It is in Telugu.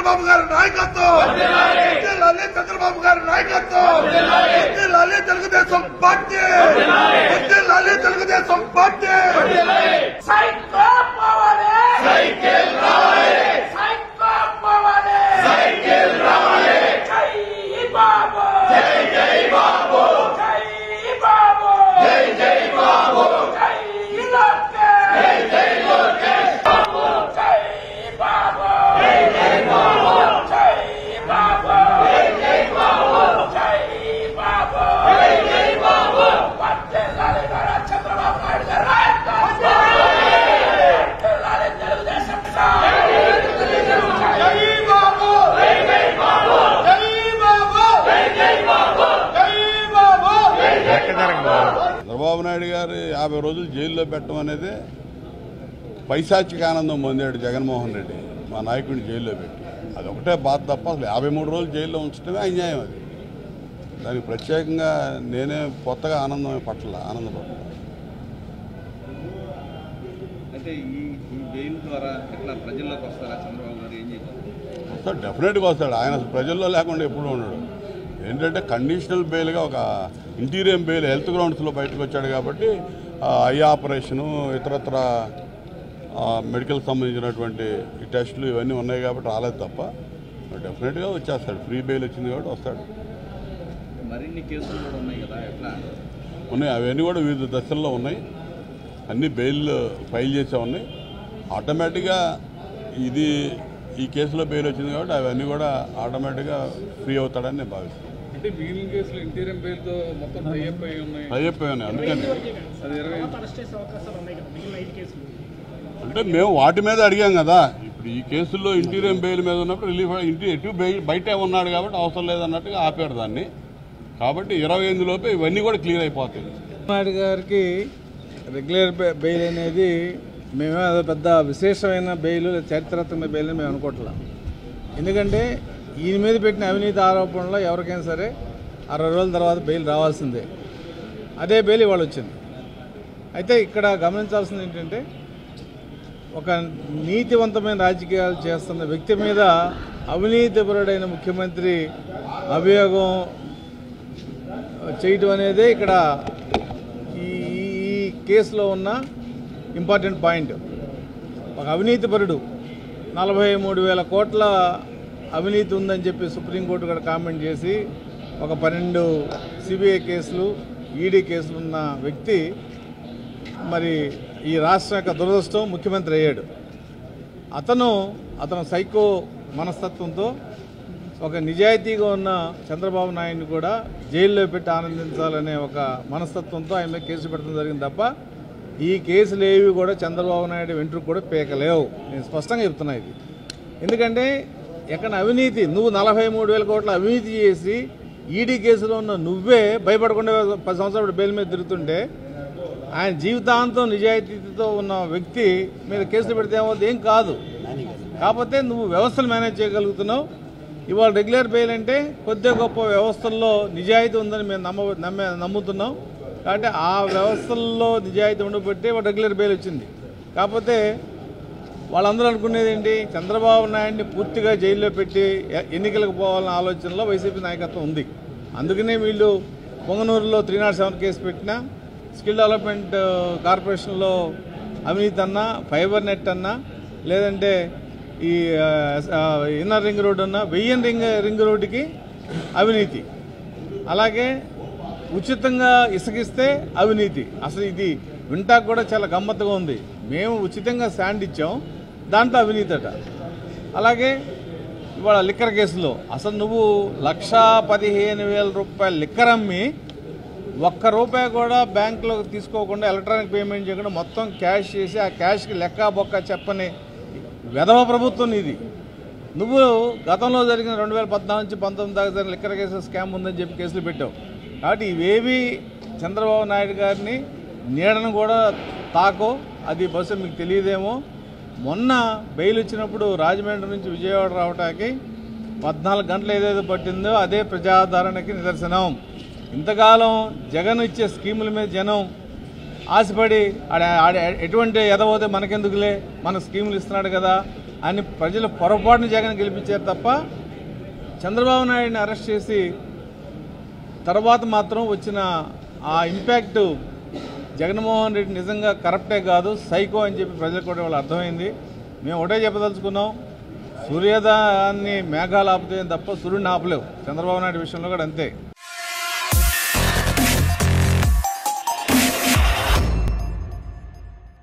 చంద్రబాబు గారి నాయకత్వం వర్ధిల్లాలి చంద్రబాబు గారి నాయకత్వం వర్ధిల్లాలి తెలుగుదేశం పార్టీ వర్ధిల్లాలి తెలుగుదేశం పార్టీ సైకో పోవాలి సైకిల్ రావాలి సైకో పోవాలి సైకిల్ రావాలి జై బాబు జై జై బాబు జై బాబు జై జై బాబు జై లోకేష్ జై జై లోకేష్ బాబు జై బాబు జై జై బాబు జై బాబు జై జై బాబు జై బాబు జై జై బాబు వర్ధిల్లాలి నారా చంద్రబాబు నాయుడు గారి నాయకత్వం వర్ధిల్లాలి తెలుగుదేశం జై బాబు జై జై బాబు జై బాబు జై జై బాబు జై బాబు చంద్రబాబు నాయుడు గారు యాభై రోజులు జైల్లో పెట్టడం అనేది పైశాచిక ఆనందం పొందాడు జగన్మోహన్ రెడ్డి మా నాయకుడిని జైల్లో పెట్టి అది ఒకటే బాధ తప్ప అసలు యాభై మూడు రోజులు జైల్లో ఉంచడమే అన్యాయం అది దానికి ప్రత్యేకంగా నేనే కొత్తగా ఆనందం పట్ల ఆనందపట్ల అంటే ఈ ఈ బెయిల్ ద్వారా ఎట్లా ప్రజల్లోకి వస్తారా చంద్రబాబు గారు ఏం చేయబోతున్నారు వస్తాడు డెఫినెట్గా వస్తాడు ఆయన అసలు ప్రజల్లో లేకుండా ఎప్పుడూ ఉండడు ఏంటంటే కండిషనల్ బెయిల్గా ఒక ఇంటీరియం బెయిల్ హెల్త్ గ్రౌండ్స్లో బయటకు వచ్చాడు కాబట్టి ఆ, ఐ ఆపరేషను ఇతరత్ర ఆ, మెడికల్ సంబంధించినటువంటి ఈ టెస్టులు ఇవన్నీ ఉన్నాయి కాబట్టి రాలేదు తప్ప డెఫినెట్గా వచ్చేస్తాడు ఫ్రీ బెయిల్ వచ్చింది కాబట్టి వస్తాడు మరిన్ని కేసులు కూడా ఉన్నాయి కదా ఎట్లా ఉన్నాయి అవన్నీ కూడా వివిధ దశల్లో ఉన్నాయి అన్ని బెయిల్ ఫైల్ చేసే ఉన్నాయి ఆటోమేటిక్గా ఇది ఈ కేసులో బెయిల్ వచ్చింది కాబట్టి అవన్నీ కూడా ఆటోమేటిక్గా ఫ్రీ అవుతాడని నేను భావిస్తాను అంటే మిగిలిన కేసులు ఇంటీరియం బెయిల్తో మొత్తం టైఅప్ అయి ఉన్నాయి అయిపోయి ఉన్నాయి అందుకని అది ఇరవై అరెస్ట్ చేసే అవకాశాలు ఉన్నాయి కదా మిగిలిన ఐదు కేసులు అంటే మేము వాటి మీద అడిగాం కదా ఇప్పుడు ఈ కేసుల్లో ఇంటీరియం బెయిల్ మీద ఉన్నప్పుడు రిలీఫ్ ఇంటి ఎటు బెయిల్ బయటే ఉన్నాడు కాబట్టి అవసరం లేదన్నట్టుగా ఆపారు దాన్ని కాబట్టి ఇరవై ఎనిమిది లోపే ఇవన్నీ కూడా క్లియర్ అయిపోతాయి నాయుడు గారికి రెగ్యులర్ బె- బెయిల్ అనేది మేమే అది పెద్ద విశేషమైన బెయిల్ లేదా చారిత్రాత్మక బెయిల్ అని మేము అనుకోవట్లా ఎందుకంటే ఈయన మీద పెట్టిన అవినీతి ఆరోపణలో ఎవరికైనా సరే అరవై రోజుల తర్వాత బెయిల్ రావాల్సిందే అదే బెయిల్ ఇవాళ వచ్చింది అయితే ఇక్కడ గమనించాల్సింది ఏంటంటే ఒక నీతివంతమైన రాజకీయాలు చేస్తున్న వ్యక్తి మీద అవినీతిపరుడైన ముఖ్యమంత్రి అభియోగం చేయటం అనేది ఇక్కడ ఈ ఈ కేసులో ఉన్న ఇంపార్టెంట్ పాయింట్ ఒక అవినీతిపరుడు నలభై మూడు వేల కోట్ల అవినీతి ఉందని చెప్పి సుప్రీంకోర్టు కూడా కామెంట్ చేసి ఒక పన్నెండు సిబిఐ కేసులు ఈడీ కేసులు ఉన్న వ్యక్తి మరి ఈ రాష్ట్రం యొక్క దురదృష్టం ముఖ్యమంత్రి అయ్యాడు అతను అతను సైకో మనస్తత్వంతో ఒక నిజాయితీగా ఉన్న చంద్రబాబు నాయుడిని కూడా జైల్లో పెట్టి ఆనందించాలనే ఒక మనస్తత్వంతో ఆయన మీద కేసు పెట్టడం జరిగింది తప్ప ఈ కేసులు ఏవి కూడా చంద్రబాబు నాయుడు వెంట్రుకు కూడా పీకలేవు నేను స్పష్టంగా చెప్తున్నా ఇది ఎందుకంటే ఎక్కడ అవినీతి నువ్వు నలభై మూడు వేల కోట్ల అవినీతి చేసి ఈడీ కేసులో ఉన్న నువ్వే భయపడకుండా పది సంవత్సరాలు బెయిల్ మీద తిరుగుతుంటే ఆయన జీవితాంతం నిజాయితీతో ఉన్న వ్యక్తి మీద కేసులు పెడితే ఏమవుతుంది ఏం కాదు కాకపోతే నువ్వు వ్యవస్థలు మేనేజ్ చేయగలుగుతున్నావు ఇవాళ రెగ్యులర్ బెయిల్ అంటే కొద్దిగా గొప్ప వ్యవస్థల్లో నిజాయితీ ఉందని మేము నమ్మ నమ్మే నమ్ముతున్నాం కాబట్టి ఆ వ్యవస్థల్లో నిజాయితీ ఉండబట్టి ఇవాళ రెగ్యులర్ బెయిల్ వచ్చింది కాకపోతే వాళ్ళందరూ అనుకునేది ఏంటి చంద్రబాబు నాయుడిని పూర్తిగా జైల్లో పెట్టి ఎ- ఎన్నికలకు పోవాలన్న ఆలోచనలో వైసీపీ నాయకత్వం ఉంది అందుకనే వీళ్ళు పొంగనూరులో త్రీ నాట్ సెవెన్ కేసు పెట్టినా స్కిల్ డెవలప్మెంట్ కార్పొరేషన్లో అవినీతి అన్నా ఫైబర్ నెట్ అన్నా లేదంటే ఈ ఆ, ఆ, ఇన్నర్ రింగ్ రోడ్ అన్నా వెయ్యన్ రింగ్ రింగ్ రోడ్డుకి అవినీతి అలాగే ఉచితంగా ఇసుకిస్తే అవినీతి అసలు ఇది వింటాకు కూడా చాలా గమ్మత్తుగా ఉంది మేము ఉచితంగా శాండ్ ఇచ్చాం దాంట్లో అవినీతి అట అలాగే ఇవాళ లిక్కర్ కేసులో అసలు నువ్వు లక్షా పదిహేను వేల రూపాయల లిక్కర్ అమ్మి ఒక్క రూపాయి కూడా బ్యాంకులో తీసుకోకుండా ఎలక్ట్రానిక్ పేమెంట్ చేయకుండా మొత్తం క్యాష్ చేసి ఆ క్యాష్కి లెక్క బొక్క చెప్పని వెధవ ప్రభుత్వం ఇది నువ్వు గతంలో జరిగిన రెండు వేల పద్నాలుగు నుంచి పంతొమ్మిది దాకా జరిగిన లిక్కర్ కేసు స్కామ్ ఉందని చెప్పి కేసులు పెట్టావు కాబట్టి ఇవేవి చంద్రబాబు నాయుడు గారిని నీడను కూడా తాకో అది బహుశా మీకు తెలియదేమో మొన్న బెయిల్ వచ్చినప్పుడు రాజమండ్రి నుంచి విజయవాడ రావడానికి పద్నాలుగు గంటలు ఏదైతే పట్టిందో అదే ప్రజాదరణకి నిదర్శనం ఇంతకాలం జగన్ ఇచ్చే స్కీముల మీద జనం ఆశపడి ఆడ ఆడ ఎటువంటి ఎదవోతే మనకెందుకులే మన స్కీములు ఇస్తున్నాడు కదా అని ప్రజలు పొరపాటున జగన్ గెలిపించారు తప్ప చంద్రబాబు నాయుడిని అరెస్ట్ చేసి తర్వాత మాత్రం వచ్చిన ఆ ఇంపాక్ట్ జగన్మోహన్ రెడ్డి నిజంగా కరప్టే కాదు సైకో అని చెప్పి ప్రజలకు కూడా వాళ్ళు అర్థమైంది మేము ఒకటే చెప్పదలుచుకున్నాం సూర్యోదయాన్ని మేఘాలు ఆపుతాయని తప్ప సూర్యుడిని ఆపలేవు చంద్రబాబు నాయుడు విషయంలో కూడా అంతే